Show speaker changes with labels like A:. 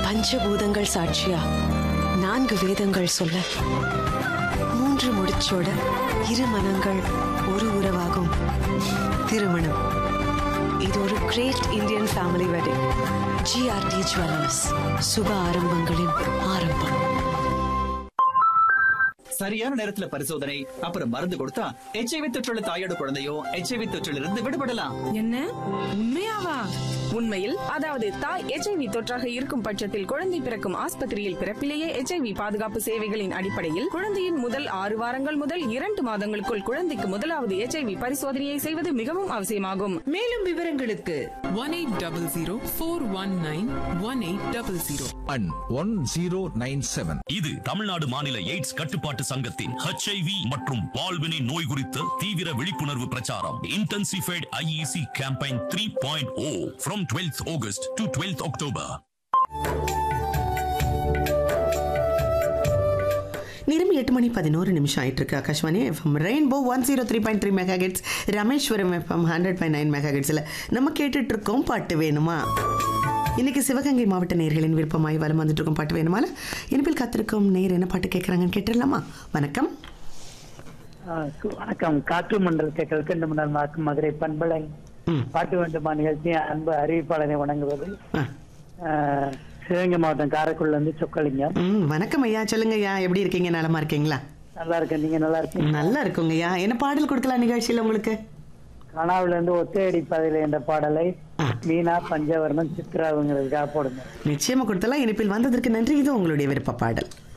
A: பஞ்சபூதங்கள் சாட்சியா நான்கு வேதங்கள் சொல்ல மூன்று முடிச்சோட இரு மனங்கள் ஒரு உறவாகும் திருமணம் இது ஒரு great Indian family wedding GRT jewellers சுப ஆரம்பங்களின் ஆரம்பம்
B: சரியான நேரத்துல பரிசோதனை அப்புறம் மருந்து கொடுத்தா எச்ஐவி தொற்றுள்ள தாயோட குழந்தையும் எச்ஐவி தொற்றில் இருந்து விடுபடலாம்
C: என்ன உண்மையாவா
D: உண்மையில் அதாவது தாய் எச்ஐவி தொற்றாக இருக்கும் பட்சத்தில் குழந்தை பிறக்கும் ஆஸ்பத்திரியில் பிறப்பிலேயே எச்ஐவி பாதுகாப்பு சேவைகளின் அடிப்படையில் குழந்தையின் முதல் ஆறு வாரங்கள் முதல் இரண்டு மாதங்களுக்குள் குழந்தைக்கு முதலாவது எச்ஐவி பரிசோதனையை செய்வது மிகவும் அவசியமாகும்
C: மேலும் விவரங்களுக்கு
E: one 1800
F: and 1097.
G: இது தமிழ்நாடு மாநில எய்ட்ஸ் கட்டுப்பாட்டு சங்கத்தின் ஹெச்ஐவி மற்றும் பால்வினை நோய் குறித்த தீவிர விழிப்புணர்வு பிரச்சாரம் intensified IEC campaign three point O from twelfth August to twelfth October
H: நேரம் எட்டு மணி பதினோரு நிமிஷம் ஆயிட்டு இருக்கு Akashvani FM rainbow one zero three point three megahertz Rameswaram FM hundred point nine mega ஹெட்ஸில் நம்ம கேட்டுட்டு இருக்கோம் பாட்டு வேணுமா இன்னைக்கு சிவகங்கை மாவட்ட நேர்களின் விருப்பமாய் வலம் வந்துட்டு இருக்கோம் பாட்டு வேணுமால இனிப்பில் காத்திருக்கும் நேர் என்ன பாட்டு கேட்குறாங்கன்னு கேட்டுடலாமா வணக்கம்
I: ஆ, கு- வணக்கம் காற்று மண்டலத்தை கல்கண்டு மண்டல் மாக்கும் மதுரை பண்பலை
H: ம்
I: பாட்டு வேண்டுமா நிகழ்ச்சியின் அன்பு அறிவிப்பாளரை வணங்குவது
H: ஆ.
I: ஆ, சிவகங்கை மாவட்டம் காரைக்குடில இருந்து சொக்கலிங்கம்
H: ம் வணக்கம் ஐயா சொல்லுங்க ஐயா எப்படி இருக்கீங்க நலமா இருக்கீங்களா
I: நல்லா இருக்கேன் நீங்க நல்லா இருக்கீங்க
H: நல்லா இருக்குங்க ஐயா என்ன பாடல் கொடுக்கலாம் நிகழ்ச்சியில் உங்களுக்கு
I: கனாவில இருந்து ஒத்தையடி பாதையில என்ற பாடலை
H: ஆ.
I: மீனா பஞ்சவர்ணம் சித்ராவுங்கிறதுக்காக போடுங்க
H: நிச்சயமா கொடுத்தலாம் இனிப்பில் வந்ததற்கு நன்றி இது உங்களுடைய விருப்ப பாடல்